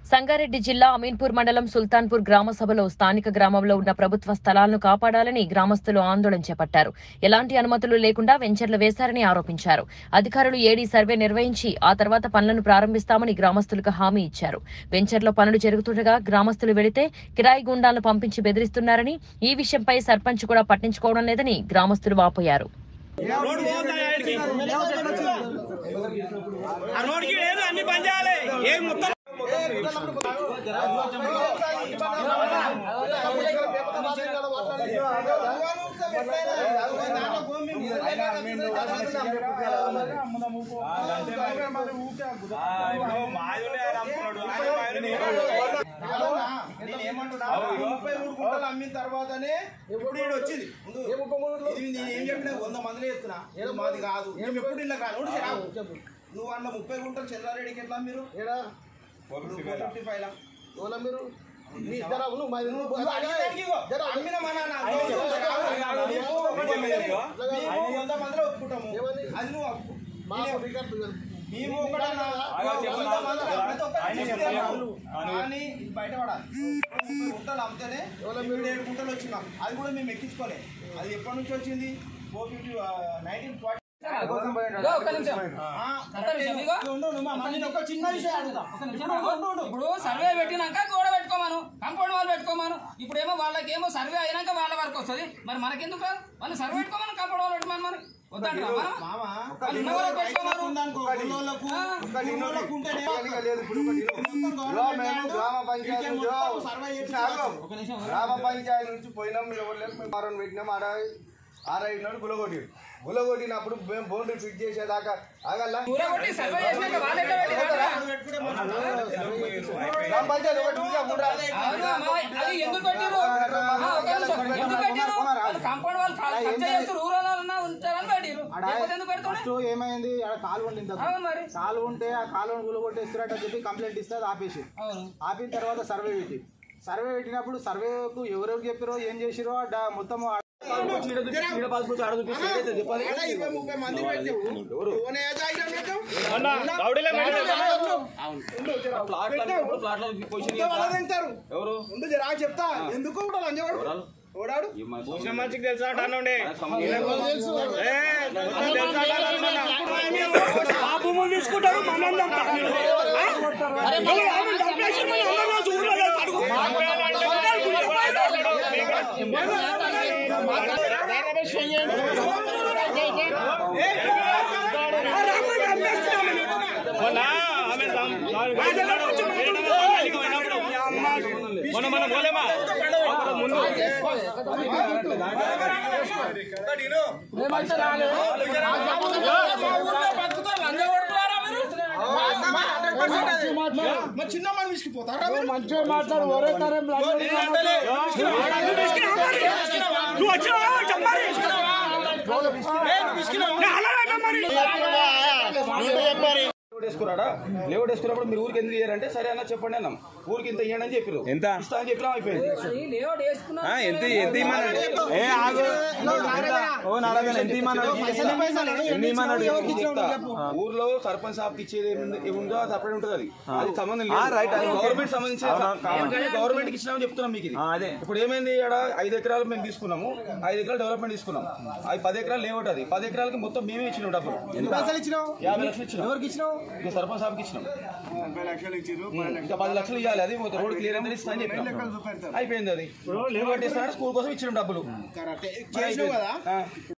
సంగారెడ్డి జిల్లా అమీన్పూర్ మండలం సుల్తాన్పూర్ గ్రామ సభలో స్థానిక గ్రామంలో ఉన్న ప్రభుత్వ స్థలాలను కాపాడాలని గ్రామస్తులు ఆందోళన చేపట్టారు ఎలాంటి అనుమతులు లేకుండా వెంచర్లు వేశారని ఆరోపించారు అధికారులు ఏడీ సర్వే నిర్వహించి ఆ తర్వాత పనులను ప్రారంభిస్తామని గ్రామస్తులకు హామీ ఇచ్చారు వెంచర్లో పనులు జరుగుతుండగా గ్రామస్తులు వెళితే కిరాయి గుండాలను పంపించి బెదిరిస్తున్నారని ఈ విషయంపై సర్పంచ్ కూడా పట్టించుకోవడం లేదని గ్రామస్తులు వాపోయారు రోడ్డు పోతుందా ఆయనకి? ఆ రోడ్డుకి లేదు అన్ని పని చేయాలి ఏం మొత్తం ముప్పై మూడు గుంటలు అమ్మిన తర్వాతనే ఎప్పుడు ఈడు వచ్చింది ముందు ఇది నేను ఏం చెప్పినా వంద మందిలో చెప్తున్నా ఏదో మాది కాదు మేము ఎప్పుడు ఇలా కాదు ఊరికే రావు. నువ్వు అన్న ముప్పై గుంటలు చంద్రారెడ్డికి ఎట్లా మీరు ఫిఫ్టీ ఫైవ్ లా మీరు మీ ఇద్దరు అవును మరి నువ్వు నువ్వు అడిగేదానికి ఇగో, అమ్మిన మా నాన్న. మేము వంద మందిలో ఒప్పుకుంటాము అది నువ్వు ఒప్పు. మాకు రికార్డు మేము ఒకటన్నా వంద మందిలో ప్రతి ఒక్కరికి చెప్తాము. కానీ ఇది బయటపడాలి ముప్పై గుంటలు అమ్మితేనే ఇప్పుడు ఏడు గుంటలు వచ్చినాం అది కూడా మేము ఎక్కించుకోలే అది ఎప్పటి నుంచి వచ్చింది ఫోర్ ఫిఫ్టీ నైన్టీన్ ఫార్టీ ఒక చిన్న విషయం అడుగుదా ఇప్పుడు సర్వే పెట్టినాక గోడ పెట్టుకోమాను కంపౌండ్ వాళ్ళు పెట్టుకోమాను ఇప్పుడు ఏమో వాళ్ళకి ఏమో సర్వే అయినాక వాళ్ళ వరకు వస్తుంది మరి మనకెందుకు రాదు వాళ్ళు సర్వే పెట్టుకోమని కంపౌండ్ వాళ్ళు పెట్టమని మరి వద్దంటారా మనం? మామ వాళ్ళు ఉన్న వాళ్ళకి పెట్టుకోమను. ఉందనుకో, ఉన్నోళ్ళకు, ఆ. ఉన్నోళ్ళకు ఉంటేనే లేదు ఇప్పుడు ఒకటి మొత్తం ఇదిగో గవర్నమెంట్ మేము గ్రామ పంచాయతీ మొత్తం నుంచి సర్వే చేసి త్యాగం. ఒక నిమిషం గ్రామ పంచాయతీ నుంచి పోయినాం మీరు ఎవరు లేరు మేము ఆరు పెట్టినాం ఆడ ఆరైదు నాడు గులగొట్టి గులగొట్టినప్పుడు మేము బౌండరీ ఫిట్ చేసేదాకా ఆగల్లా కూరగొట్టి సర్వే చేసినాక వాళ్ళు ఎట్లా పెట్టినారా? పెట్టుకుంటే మంచిది. గ్రామ పంచాయతీ ఒకటి ఉందా? మూడు రాదు. అవునా, మా- అది ఎందుకు పెట్టిరు ఆ, ఒక నిమిషం. ఎందుకు పెట్టిరు వాళ్ళు కంపౌండ్ వాళ్ళు కబ్జా చేస్తారు ఊరన్నా ఉంటారని పెట్టిరు లేకపోతే ఎందుకు పెడతాడు ఫస్ట్ ఏమైంది ఆడ కాలువ ఉండింది అసలు. అవును మరి కాలువ ఉంటే ఆ కాలువను గులగొట్టేస్తున్నట్టు అని చెప్పి కంప్లైంట్ ఇస్తే అది ఆపేసి అవును ఆపిన తర్వాత సర్వే పెట్టి సర్వే పెట్టినప్పుడు సర్వేకు ఎవరెవరు చెప్పారో ఏం చేసిరో డా- మొత్తం ఆ- ఆడ ఇరవై ముప్పై మంది పెట్టావు ఎవరిని ఏ జాగిరం పెట్టావు? ఉంటే వాళ్ళే తింటారు. ఉండు జరా చెప్తా ఎందుకు కూడా లంచగొడు ఓడాడు మంచికి తెలుసా అంటానుండే ఆ భూములు తీసుకుంటారు మమ్మల్ని చంపుతారు. ఆ? ఎవరు ఆమెను చంపేసి మళ్ళీ అందరూ వచ్చి ఊర్లో చేసి అడుగు. సొంతాలు గుంజుకుపోయారు. ఆ రాముని చంపేస్తున్నాము నీకు. మొన్న ఆమె చం- ఆ జనం వచ్చి మాట్లాడుతున్నారు. మొన్న మన పోలేమా అప్పుడు ముందు మా చిన్న మనం విసిగిపోతారా మీరు? నువ్వు వచ్చినావా చెప్పాలి నేను అలాగే మరి లేఅవుట్ వేసుకురాడా లేఅవుట్ వేసుకున్నప్పుడు మీరు ఊరికి ఎందుకు ఇయ్యారంటే సరే అన్న చెప్పండి అన్నాం ఊరికి ఇంత ఇయ్యండి అని చెప్పారు ఎంత ఇస్తా అని చెప్పినా అయిపోయింది అది లేఅవుట్ వేసుకున్నా ఎంత ఎంత ఇమ్మన్నాడు ఏ ఆగు ఓ నారాయణ ఎంత ఇమ్మన్నాడు ఎన్ని ఇమ్మన్నాడు చెప్తా. ఊర్లో సర్పంచ్ సాబ్కి ఇచ్చేది ఏముంది- ఏముందో అది సపరేట్ ఉంటుంది అది అది సంబంధం లేదు రైట్ గవర్నమెంట్ సంబంధించిన కాబట్టి గవర్నమెంట్ కి ఇచ్చినామని చెప్తున్నాం మీకు ఇది అదే ఇప్పుడు ఏమైంది ఇక్కడ ఐదు ఎకరాలు మేము తీసుకున్నాము ఐదు ఎకరాలు డెవలప్మెంట్ తీసుకున్నాం అది పది ఎకరాలు లేఅవుట్ అది పది ఎకరాలకి మొత్తం మేమే ఇచ్చినాం డబ్బులు ఎన్ని పైసలు ఇచ్చినావు యాభై లక్షలు ఇచ్చినాం ఎవరికి ఇచ్చినావు ఇక సర్పంచ్ సాబ్కి ఇచ్చినాం ఇంకా పది లక్షలు ఇవ్వాలి అది మొత్తం రోడ్ క్లియర్ అయితే ఇస్తా అని చెప్పినాం అయిపోయింది అది లేఅవుట్ ఇస్తానంటే స్కూల్ కోసం ఇచ్చినాం డబ్బులు కరెక్టే. చేసినావు కదా ఆ.